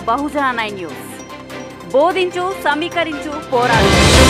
బహుజన nine news బోధించు సమీకరించు పోరాడు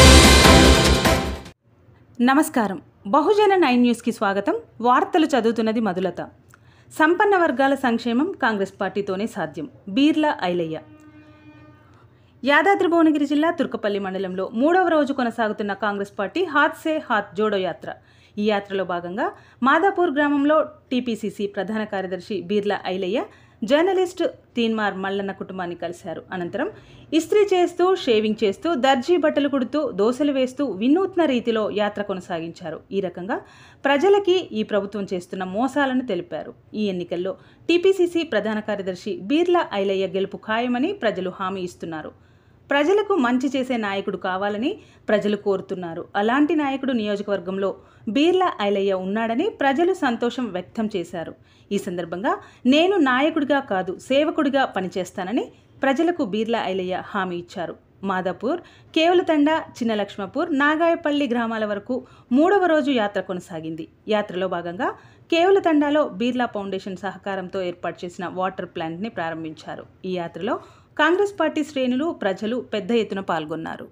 నమస్కారం బహుజన నైన్ న్యూస్కి స్వాగతం వార్తలు చదువుతున్నది మధులత సంపన్న వర్గాల సంక్షేమం కాంగ్రెస్ పార్టీతోనే సాధ్యం బీర్లా ఐలయ్య యాదాద్రి భువనగిరి జిల్లా తుర్కపల్లి మండలంలో మూడవ రోజు కొనసాగుతున్న కాంగ్రెస్ పార్టీ హాత్ సే హాత్ జోడో యాత్ర ఈ యాత్రలో భాగంగా మాదాపూర్ గ్రామంలో టీపీసీసీ ప్రధాన కార్యదర్శి బీర్లా ఐలయ్య జర్నలిస్ట్ తీన్మార్ మల్లన్న కుటుంబాన్ని కలిశారు అనంతరం ఇస్త్రీ చేస్తూ షేవింగ్ చేస్తూ దర్జీ బట్టలు కుడుతూ దోశలు వేస్తూ వినూత్న రీతిలో యాత్ర కొనసాగించారు ఈ రకంగా ప్రజలకి ఈ ప్రభుత్వం చేస్తున్న మోసాలను తెలిపారు ఈ ఎన్నికల్లో టీపీసీసీ ప్రధాన కార్యదర్శి బీర్లా ఐలయ్య గెలుపు ఖాయమని ప్రజలు హామీ ఇస్తున్నారు ప్రజలకు మంచి చేసే నాయకుడు కావాలని ప్రజలు కోరుతున్నారు అలాంటి నాయకుడు నియోజకవర్గంలో బీర్లా ఐలయ్య ఉన్నాడని ప్రజలు సంతోషం వ్యక్తం చేశారు ఈ సందర్భంగా నేను నాయకుడిగా కాదు సేవకుడిగా పనిచేస్తానని ప్రజలకు బీర్లా ఐలయ్య హామీ ఇచ్చారు మాదాపూర్ కేవలతండ చిన్నలక్ష్మపూర్ నాగాయపల్లి గ్రామాల వరకు మూడవ రోజు యాత్ర కొనసాగింది యాత్రలో భాగంగా కేవలతండాలో బీర్లా ఫౌండేషన్ సహకారంతో ఏర్పాటు చేసిన వాటర్ ప్లాంట్ని ప్రారంభించారు ఈ యాత్రలో కాంగ్రెస్ పార్టీ శ్రేణులు ప్రజలు పెద్ద ఎత్తున పాల్గొన్నారు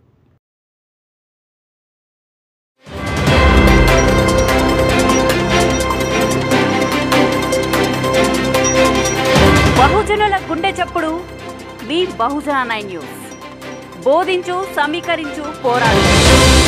బహుజనుల గుండె చప్పుడు మీ బహుజన నైన్ న్యూస్ బోధించు సమీకరించు పోరాడు